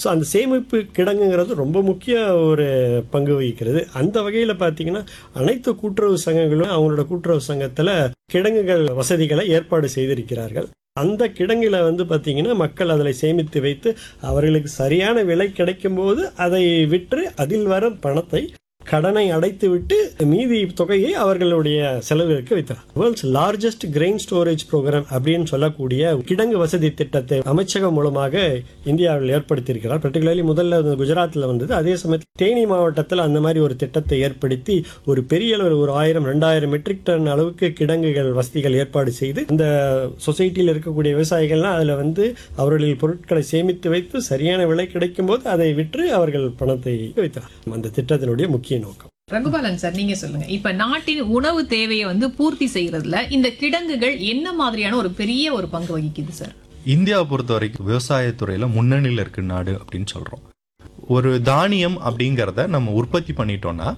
so அந்த சேமிப்பு கிடங்குங்கிறது ரொம்ப முக்கிய ஒரு பங்கு வகிக்கிறது அந்த வகையில் பார்த்தீங்கன்னா அனைத்து கூட்டுறவு சங்கங்களும் அவங்களோட கூட்டுறவு சங்கத்தில் கிடங்குகள் வசதிகளை ஏற்பாடு செய்திருக்கிறார்கள் அந்த கிடங்குல வந்து பார்த்தீங்கன்னா மக்கள் அதில் சேமித்து வைத்து அவர்களுக்கு சரியான விலை கிடைக்கும் போது அதை விற்று அதில் வர பணத்தை கடனை அடைத்து விட்டு மீதி தொகையை அவர்களுடைய செலவிற்கு வைத்தார் world's largest grain storage program அப்படின்னு சொல்லக்கூடிய கிடங்கு வசதி திட்டத்தை அமைச்சகம் மூலமாக இந்தியாவில் ஏற்படுத்தியிருக்கிறார் பர்டிகுலர்லி முதல்ல அது குஜராத்தில் வந்தது அதே சமயத்தில் தேனி மாவட்டத்தில் அந்த மாதிரி ஒரு திட்டத்தை ஏற்படுத்தி ஒரு பெரிய அளவில் ஒரு ஆயிரம் ரெண்டாயிரம் மெட்ரிக் டன் அளவுக்கு கிடங்குகள் வசதிகள் ஏற்பாடு செய்து இந்த சொசைட்டியில் இருக்கக்கூடிய விவசாயிகள்லாம் அதில் வந்து அவர்களின் பொருட்களை சேமித்து வைத்து சரியான விலை கிடைக்கும் போது அதை விற்று அவர்கள் பணத்தை வைத்தார் அந்த திட்டத்தினுடைய முக்கிய நோக்கம் ரகுபாலன் சார் நீங்க சொல்லுங்க இப்ப நாட்டின் உணவு தேவையை வந்து பூர்த்தி செய்யறதுல இந்த கிடங்குகள் என்ன மாதிரியான ஒரு பெரிய ஒரு பங்கு வகிக்குது சார் இந்தியாவை பொறுத்த வரைக்கும் விவசாயத்துறையில முன்னணியில் இருக்கு நாடு அப்படின்னு சொல்றோம் ஒரு தானியம் அப்படிங்கிறத நம்ம உற்பத்தி பண்ணிட்டோம்னா